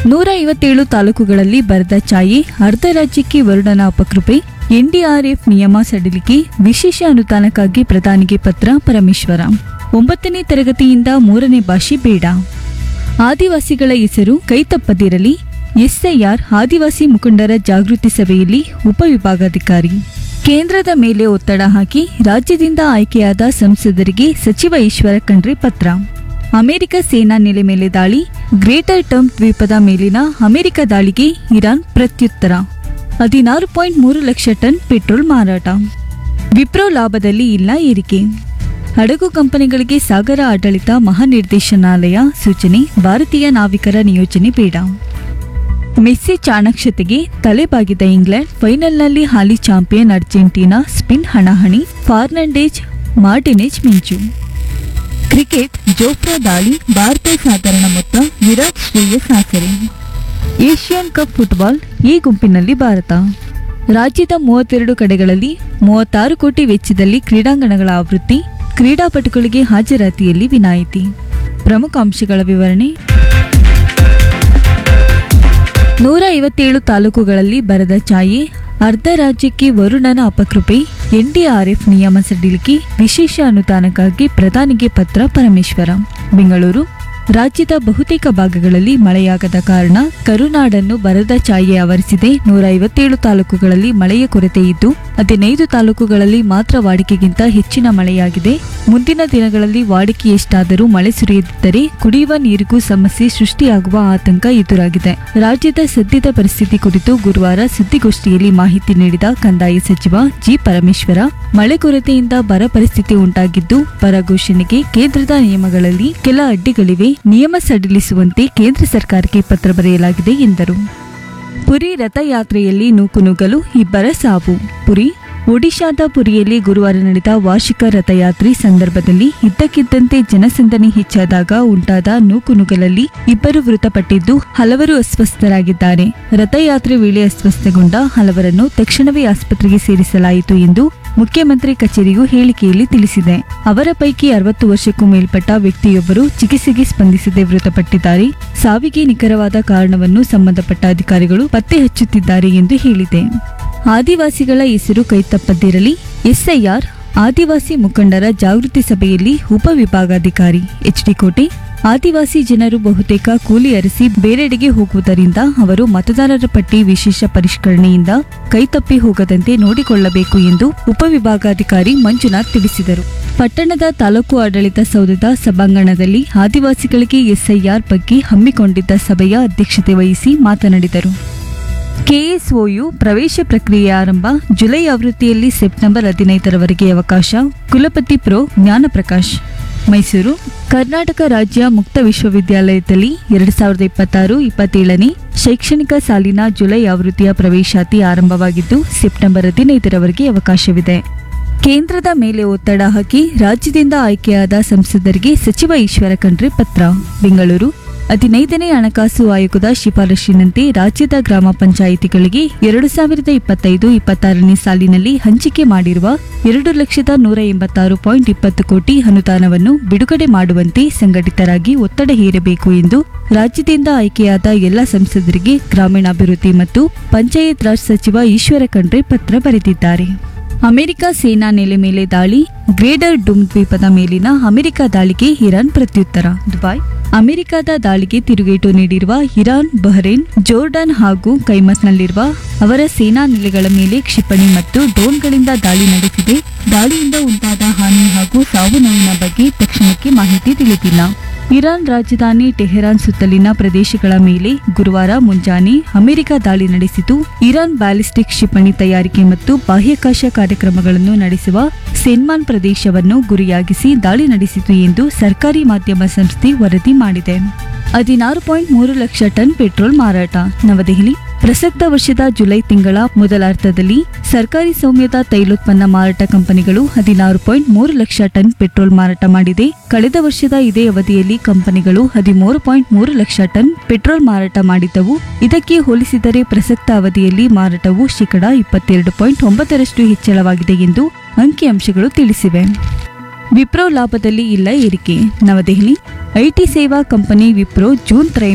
ನೂರ ಐವತ್ತೇಳು ತಾಲೂಕುಗಳಲ್ಲಿ ಬರದ ಛಾಯೆ ಅರ್ಧ ರಾಜ್ಯಕ್ಕೆ ವರುಣನ ಅಪಕೃಪೆ ಎನ್ಡಿಆರ್ಎಫ್ ನಿಯಮ ಸಡಿಲಿಕೆ ವಿಶೇಷ ಅನುದಾನಕ್ಕಾಗಿ ಪ್ರಧಾನಿಗೆ ಪತ್ರ ಪರಮೇಶ್ವರ ಒಂಬತ್ತನೇ ತರಗತಿಯಿಂದ ಮೂರನೇ ಭಾಷೆ ಬೇಡ ಆದಿವಾಸಿಗಳ ಹೆಸರು ಕೈತಪ್ಪದಿರಲಿ ಎಸ್ಐಆರ್ ಆದಿವಾಸಿ ಮುಖಂಡರ ಜಾಗೃತಿ ಸಭೆಯಲ್ಲಿ ಉಪವಿಭಾಗಾಧಿಕಾರಿ ಕೇಂದ್ರದ ಮೇಲೆ ಒತ್ತಡ ಹಾಕಿ ರಾಜ್ಯದಿಂದ ಆಯ್ಕೆಯಾದ ಸಂಸದರಿಗೆ ಸಚಿವ ಈಶ್ವರ ಖಂಡ್ರೆ ಪತ್ರ ಅಮೆರಿಕ ಸೇನಾ ನೆಲೆ ಮೇಲೆ ದಾಳಿ ಗ್ರೇಟರ್ ಟರ್ಮ್ ದ್ವೀಪದ ಮೇಲಿನ ಅಮೆರಿಕ ದಾಳಿಗೆ ಇರಾನ್ ಪ್ರತ್ಯುತ್ತರ ಹದಿನಾರು ಪಾಯಿಂಟ್ ಮೂರು ಲಕ್ಷ ಟನ್ ಪೆಟ್ರೋಲ್ ಮಾರಾಟ ವಿಪ್ರೋ ಲಾಭದಲ್ಲಿ ಇಲ್ಲ ಏರಿಕೆ ಹಡಗು ಕಂಪನಿಗಳಿಗೆ ಸಾಗರ ಆಡಳಿತ ಮಹಾನಿರ್ದೇಶನಾಲಯ ಸೂಚನೆ ಭಾರತೀಯ ನಾವಿಕರ ನಿಯೋಜನೆ ಬೇಡ ಮೆಸ್ಸಿ ಚಾಣಕ್ಷತೆಗೆ ತಲೆಬಾಗಿದ ಇಂಗ್ಲೆಂಡ್ ಫೈನಲ್ನಲ್ಲಿ ಹಾಲಿ ಚಾಂಪಿಯನ್ ಅರ್ಜೆಂಟೀನಾ ಸ್ಪಿನ್ ಹಣಾಹಣಿ ಫಾರ್ನಂಡೇಜ್ ಮಾರ್ಟಿನೇಜ್ ಮಿಂಚು ಕ್ರಿಕೆಟ್ ಜೋಫ್ರಾ ದಾಳಿ ಭಾರತ ಸಾಧಾರಣ ಮೊತ್ತ ವಿರಾಟ್ ಶ್ರೇಯಸ್ ಆಸರೆ ಏಷ್ಯನ್ ಕಪ್ ಫುಟ್ಬಾಲ್ ಈ ಗುಂಪಿನಲ್ಲಿ ಭಾರತ ರಾಜ್ಯದ ಮೂವತ್ತೆರಡು ಕಡೆಗಳಲ್ಲಿ ಮೂವತ್ತಾರು ಕೋಟಿ ವೆಚ್ಚದಲ್ಲಿ ಕ್ರೀಡಾಂಗಣಗಳ ಆವೃತ್ತಿ ಕ್ರೀಡಾಪಟುಗಳಿಗೆ ಹಾಜರಾತಿಯಲ್ಲಿ ವಿನಾಯಿತಿ ಪ್ರಮುಖ ಅಂಶಗಳ ವಿವರಣೆ ನೂರ ಐವತ್ತೇಳು ತಾಲೂಕುಗಳಲ್ಲಿ ಬರದ ಛಾಯೆ ಅರ್ಧ ರಾಜ್ಯಕ್ಕೆ ವರುಣನ ಅಪಕೃಪೆ ಎನ್ಡಿಆರ್ಎಫ್ ನಿಯಮ ಸಡಿಲಿಕೆ ವಿಶೇಷ ಅನುದಾನಕ್ಕಾಗಿ ಪ್ರಧಾನಿಗೆ ಪತ್ರ ಪರಮೇಶ್ವರ ಬೆಂಗಳೂರು ರಾಜ್ಯದ ಬಹುತೇಕ ಭಾಗಗಳಲ್ಲಿ ಮಳೆಯಾಗದ ಕಾರಣ ಕರುನಾಡನ್ನು ಬರದ ಛಾಯೆ ಆವರಿಸಿದೆ ನೂರ ಐವತ್ತೇಳು ತಾಲೂಕುಗಳಲ್ಲಿ ಮಳೆಯ ಕೊರತೆ ಇದ್ದು ಹದಿನೈದು ತಾಲೂಕುಗಳಲ್ಲಿ ಮಾತ್ರ ವಾಡಿಕೆಗಿಂತ ಹೆಚ್ಚಿನ ಮಳೆಯಾಗಿದೆ ಮುಂದಿನ ದಿನಗಳಲ್ಲಿ ವಾಡಿಕೆಯಷ್ಟಾದರೂ ಮಳೆ ಸುರಿಯದಿದ್ದರೆ ಕುಡಿಯುವ ನೀರಿಗೂ ಸಮಸ್ಯೆ ಸೃಷ್ಟಿಯಾಗುವ ಆತಂಕ ಎದುರಾಗಿದೆ ರಾಜ್ಯದ ಸದ್ಯದ ಪರಿಸ್ಥಿತಿ ಕುರಿತು ಗುರುವಾರ ಸುದ್ದಿಗೋಷ್ಠಿಯಲ್ಲಿ ಮಾಹಿತಿ ನೀಡಿದ ಕಂದಾಯ ಸಚಿವ ಜಿ ಪರಮೇಶ್ವರ ಮಳೆ ಕೊರತೆಯಿಂದ ಬರ ಪರಿಸ್ಥಿತಿ ಉಂಟಾಗಿದ್ದು ಬರ ಘೋಷಣೆಗೆ ಕೇಂದ್ರದ ನಿಯಮಗಳಲ್ಲಿ ಕೆಲ ಅಡ್ಡಿಗಳಿವೆ ನಿಯಮ ಸಡಿಲಿಸುವಂತೆ ಕೇಂದ್ರ ಸರ್ಕಾರಕ್ಕೆ ಪತ್ರ ಬರೆಯಲಾಗಿದೆ ಎಂದರು ಪುರಿ ರಥಯಾತ್ರೆಯಲ್ಲಿ ನೂಕುನುಗ್ಗಲು ಇಬ್ಬರ ಸಾವು ಪುರಿ ಒಡಿಶಾದ ಪುರಿಯಲ್ಲಿ ಗುರುವಾರ ನಡೆದ ವಾರ್ಷಿಕ ರಥಯಾತ್ರೆ ಸಂದರ್ಭದಲ್ಲಿ ಇದ್ದಕ್ಕಿದ್ದಂತೆ ಜನಸಂದಣಿ ಹೆಚ್ಚಾದಾಗ ಉಂಟಾದ ನೂಕುನುಗ್ಗಲಲ್ಲಿ ಇಬ್ಬರು ಮೃತಪಟ್ಟಿದ್ದು ಹಲವರು ಅಸ್ವಸ್ಥರಾಗಿದ್ದಾರೆ ರಥಯಾತ್ರೆ ವೇಳೆ ಅಸ್ವಸ್ಥಗೊಂಡ ಹಲವರನ್ನು ತಕ್ಷಣವೇ ಆಸ್ಪತ್ರೆಗೆ ಸೇರಿಸಲಾಯಿತು ಎಂದು ಮುಖ್ಯಮಂತ್ರಿ ಕಚೇರಿಯು ಹೇಳಿಕೆಯಲ್ಲಿ ತಿಳಿಸಿದೆ ಅವರ ಪೈಕಿ ಅರವತ್ತು ವರ್ಷಕ್ಕೂ ಮೇಲ್ಪಟ್ಟ ವ್ಯಕ್ತಿಯೊಬ್ಬರು ಚಿಕಿತ್ಸೆಗೆ ಸ್ಪಂದಿಸದೆ ಮೃತಪಟ್ಟಿದ್ದಾರೆ ಸಾವಿಗೆ ನಿಖರವಾದ ಕಾರಣವನ್ನು ಸಂಬಂಧಪಟ್ಟ ಅಧಿಕಾರಿಗಳು ಪತ್ತೆ ಹಚ್ಚುತ್ತಿದ್ದಾರೆ ಎಂದು ಹೇಳಿದೆ ಆದಿವಾಸಿಗಳ ಹೆಸರು ಕೈತಪ್ಪದಿರಲಿ ಎಸ್ಐಆರ್ ಆದಿವಾಸಿ ಮುಖಂಡರ ಜಾಗೃತಿ ಸಭೆಯಲ್ಲಿ ಉಪವಿಭಾಗಾಧಿಕಾರಿ ಎಚ್ಡಿ ಕೋಟೆ ಆದಿವಾಸಿ ಜನರು ಬಹುತೇಕ ಕೂಲಿ ಅರಸಿ ಬೇರೆಡೆಗೆ ಹೋಗುವುದರಿಂದ ಅವರು ಮತದಾರರ ಪಟ್ಟಿ ವಿಶೇಷ ಪರಿಷ್ಕರಣೆಯಿಂದ ಕೈತಪ್ಪಿ ಹೋಗದಂತೆ ನೋಡಿಕೊಳ್ಳಬೇಕು ಎಂದು ಉಪವಿಭಾಗಾಧಿಕಾರಿ ಮಂಜುನಾಥ್ ತಿಳಿಸಿದರು ಪಟ್ಟಣದ ತಾಲೂಕು ಆಡಳಿತ ಸೌಧದ ಸಭಾಂಗಣದಲ್ಲಿ ಆದಿವಾಸಿಗಳಿಗೆ ಎಸ್ಐಆರ್ ಬಗ್ಗೆ ಹಮ್ಮಿಕೊಂಡಿದ್ದ ಸಭೆಯ ಅಧ್ಯಕ್ಷತೆ ವಹಿಸಿ ಮಾತನಾಡಿದರು ಕೆಎಸ್ಒಯು ಪ್ರವೇಶ ಪ್ರಕ್ರಿಯೆ ಆರಂಭ ಜುಲೈ ಆವೃತ್ತಿಯಲ್ಲಿ ಸೆಪ್ಟೆಂಬರ್ ಹದಿನೈದರವರೆಗೆ ಅವಕಾಶ ಕುಲಪತಿ ಪ್ರೊ ಜ್ಞಾನಪ್ರಕಾಶ್ ಮೈಸೂರು ಕರ್ನಾಟಕ ರಾಜ್ಯ ಮುಕ್ತ ವಿಶ್ವವಿದ್ಯಾಲಯದಲ್ಲಿ ಎರಡು ಸಾವಿರದ ಇಪ್ಪತ್ತಾರು ಇಪ್ಪತ್ತೇಳನೇ ಶೈಕ್ಷಣಿಕ ಸಾಲಿನ ಜುಲೈ ಆವೃತ್ತಿಯ ಪ್ರವೇಶಾತಿ ಆರಂಭವಾಗಿದ್ದು ಸೆಪ್ಟೆಂಬರ್ ಹದಿನೈದರವರೆಗೆ ಅವಕಾಶವಿದೆ ಕೇಂದ್ರದ ಮೇಲೆ ಒತ್ತಡ ಹಾಕಿ ರಾಜ್ಯದಿಂದ ಆಯ್ಕೆಯಾದ ಸಂಸದರಿಗೆ ಸಚಿವ ಈಶ್ವರ ಖಂಡ್ರೆ ಪತ್ರ ಬೆಂಗಳೂರು ಹದಿನೈದನೇ ಹಣಕಾಸು ಆಯೋಗದ ಶಿಫಾರಸಿನಂತೆ ರಾಜ್ಯದ ಗ್ರಾಮ ಪಂಚಾಯಿತಿಗಳಿಗೆ ಎರಡು ಸಾವಿರದ ಇಪ್ಪತ್ತೈದು ಇಪ್ಪತ್ತಾರನೇ ಸಾಲಿನಲ್ಲಿ ಹಂಚಿಕೆ ಮಾಡಿರುವ ಎರಡು ಲಕ್ಷದ ನೂರ ಎಂಬತ್ತಾರು ಪಾಯಿಂಟ್ ಇಪ್ಪತ್ತು ಕೋಟಿ ಅನುದಾನವನ್ನು ಬಿಡುಗಡೆ ಮಾಡುವಂತೆ ಸಂಘಟಿತರಾಗಿ ಒತ್ತಡ ಹೇರಬೇಕು ಎಂದು ರಾಜ್ಯದಿಂದ ಆಯ್ಕೆಯಾದ ಎಲ್ಲ ಸಂಸದರಿಗೆ ಗ್ರಾಮೀಣಾಭಿವೃದ್ಧಿ ಮತ್ತು ಪಂಚಾಯತ್ ರಾಜ್ ಸಚಿವ ಈಶ್ವರ ಖಂಡ್ರೆ ಪತ್ರ ಬರೆದಿದ್ದಾರೆ ಅಮೆರಿಕ ಸೇನಾ ನೆಲೆ ಮೇಲೆ ದಾಳಿ ಗ್ರೇಟರ್ ಡುಮ್ ದ್ವೀಪದ ಮೇಲಿನ ಅಮೆರಿಕ ದಾಳಿಗೆ ಇರಾನ್ ಪ್ರತ್ಯುತ್ತರ ದುಬೈ ಅಮೆರಿಕದ ದಾಳಿಗೆ ತಿರುಗೇಟು ನೀಡಿರುವ ಇರಾನ್ ಬಹ್ರೇನ್ ಜೋರ್ಡಾನ್ ಹಾಗೂ ಕೈಮಸ್ನಲ್ಲಿರುವ ಅವರ ಸೇನಾ ನೆಲೆಗಳ ಮೇಲೆ ಕ್ಷಿಪಣಿ ಮತ್ತು ಡ್ರೋನ್ಗಳಿಂದ ದಾಳಿ ನಡೆಸಿದೆ ದಾಳಿಯಿಂದ ಉಂಟಾದ ಹಾನಿ ಹಾಗೂ ಸಾವು ನೋವಿನ ಬಗ್ಗೆ ತಕ್ಷಣಕ್ಕೆ ಮಾಹಿತಿ ತಿಳಿದಿಲ್ಲ ಇರಾನ್ ರಾಜಧಾನಿ ಟೆಹರಾನ್ ಸುತ್ತಲಿನ ಪ್ರದೇಶಗಳ ಮೇಲೆ ಗುರುವಾರ ಮುಂಜಾನೆ ಅಮೆರಿಕ ದಾಳಿ ನಡೆಸಿತು ಇರಾನ್ ಬ್ಯಾಲಿಸ್ಟಿಕ್ ಕ್ಷಿಪಣಿ ತಯಾರಿಕೆ ಮತ್ತು ಬಾಹ್ಯಾಕಾಶ ಕಾರ್ಯಕ್ರಮಗಳನ್ನು ನಡೆಸುವ ಸೆನ್ಮಾನ್ ಪ್ರದೇಶವನ್ನು ಗುರಿಯಾಗಿಸಿ ದಾಳಿ ನಡೆಸಿತು ಎಂದು ಸರ್ಕಾರಿ ಮಾಧ್ಯಮ ಸಂಸ್ಥೆ ವರದಿ ಮಾಡಿದೆ ಹದಿನಾರು ಪಾಯಿಂಟ್ ಮೂರು ಲಕ್ಷ ಟನ್ ಪೆಟ್ರೋಲ್ ಮಾರಾಟ ನವದೆಹಲಿ ಪ್ರಸಕ್ತ ವರ್ಷದ ಜುಲೈ ತಿಂಗಳ ಮೊದಲಾರ್ಧದಲ್ಲಿ ಸರ್ಕಾರಿ ಸ್ವಾಮ್ಯದ ತೈಲೋತ್ಪನ್ನ ಮಾರಾಟ ಕಂಪನಿಗಳು ಹದಿನಾರು ಪಾಯಿಂಟ್ ಮೂರು ಲಕ್ಷ ಟನ್ ಪೆಟ್ರೋಲ್ ಮಾರಾಟ ಮಾಡಿದೆ ಕಳೆದ ವರ್ಷದ ಇದೇ ಅವಧಿಯಲ್ಲಿ ಕಂಪನಿಗಳು ಹದಿಮೂರು ಪಾಯಿಂಟ್ ಮೂರು ಲಕ್ಷ ಟನ್ ಪೆಟ್ರೋಲ್ ಮಾರಾಟ ಮಾಡಿದ್ದವು ಇದಕ್ಕೆ ಹೋಲಿಸಿದರೆ ಪ್ರಸಕ್ತ ಅವಧಿಯಲ್ಲಿ ಮಾರಾಟವು ಶೇಕಡಾ ಇಪ್ಪತ್ತೆರಡು ಪಾಯಿಂಟ್ ಒಂಬತ್ತರಷ್ಟು ಹೆಚ್ಚಳವಾಗಿದೆ ಎಂದು ಅಂಕಿಅಂಶಗಳು ತಿಳಿಸಿವೆ ವಿಪ್ರೋ ಲಾಭದಲ್ಲಿ ಇಲ್ಲ ಏರಿಕೆ ನವದೆಹಲಿ ಐಟಿ ಸೇವಾ ಕಂಪನಿ ವಿಪ್ರೋ ಜೂನ್ ತ್ರೈ